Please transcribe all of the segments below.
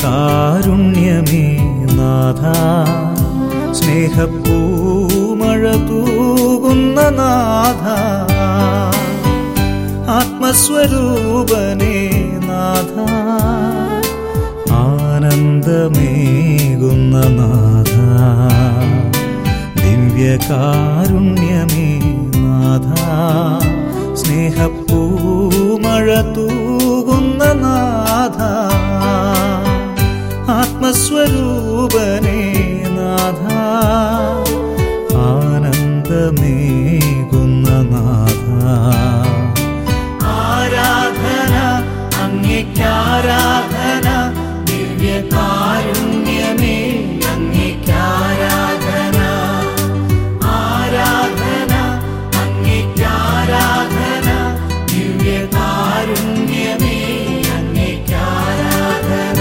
ദിവ്യകാരുണ്യമേ നാഥ സ്നേഹപ്പൂമഴ തൂകുന്ന നാഥ ആത്മസ്വരൂപനേ നാഥ ആനന്ദമേകുന്ന നാഥ ദിവ്യകാരുണ്യമേ നാഥ സ്നേഹപ്പൂമഴ തൂകുന്ന നാഥ ആത്മസ്വരൂപനേ നാഥ ആനന്ദമേകുന്ന നാഥ ആരാധന അങ്ങേക്കാരാധന ദിവ്യകാരുണ്യമേ അങ്ങേക്കാരാധന ആരാധന അങ്ങേക്കാരാധന ദിവ്യകാരുണ്യമേ അങ്ങേക്കാരാധന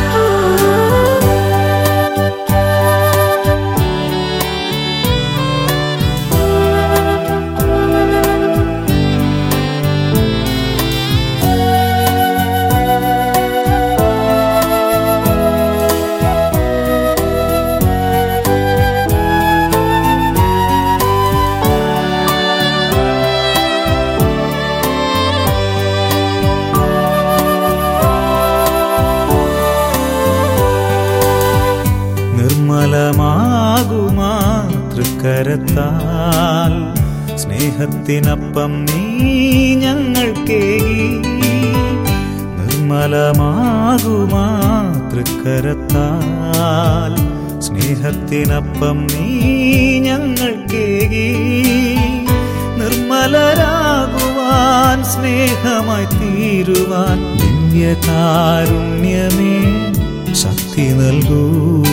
നിർമ്മലമാകുമാ തൃക്കരത്താൽ സ്നേഹത്തിനപ്പം നീ ഞങ്ങൾക്കേകി നിർമ്മലമാകുമാ തൃക്കരത്താൽ സ്നേഹത്തിനപ്പം നീ ഞങ്ങൾക്കേകി നിർമ്മലരാകുവാൻ സ്നേഹമായി തീരുവാൻ ദിവ്യകാരുണ്യമേ ശക്തി നൽകൂ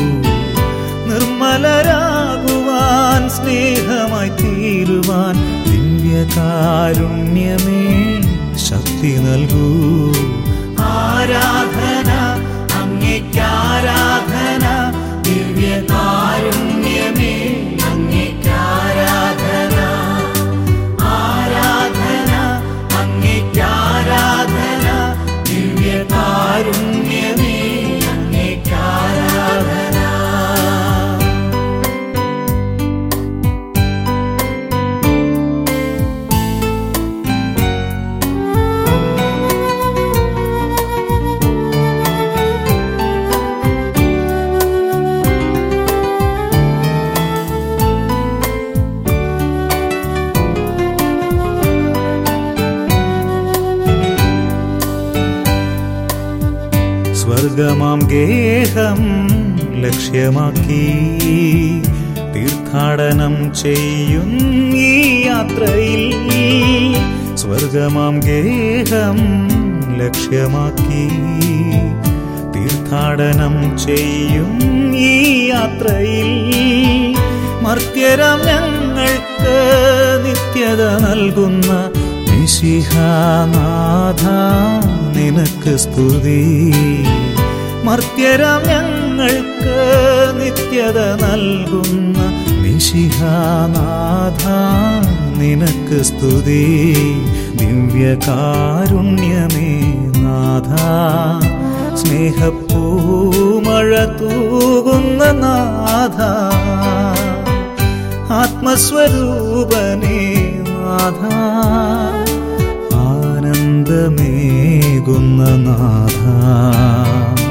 നിർമ്മലരാകുവാൻ സ്നേഹമായി തീരുവാൻ ദിവ്യകാരുണ്യമേ ശക്തി നൽകൂ ആരാധന അങ്ങേക്കാരാധന ദിവ്യകാരുണ്യമേ അങ്ങേക്കാരാധന ആരാധന അങ്ങേക്കാരാധന ദിവ്യകാരുണ്യമേ അങ്ങേക്കാരാധന സ്വർഗമാം ഗേഹം ലക്ഷ്യമാക്കി തീർത്ഥാടനം ചെയ്യും ഈ യാത്രയിൽ സ്വർഗമാം ഗേഹം ലക്ഷ്യമാക്കി തീർത്ഥാടനം ചെയ്യും ഈ യാത്രയിൽ മർത്യരം ഞങ്ങൾക്ക് നിത്യത നൽകുന്ന മിശിഹാനാഥ നിനക്ക് സ്തുതി മർത്യരം ഞങ്ങൾക്ക് നിത്യത നൽകുന്ന മിശിഹാനാഥ നിനക്ക് സ്തുതി ദിവ്യകാരുണ്യമേ നാഥ സ്നേഹപ്പൂമഴ തൂകുന്ന നാഥ ആത്മസ്വരൂപനേ നാഥ ആനന്ദമേകുന്ന നാഥ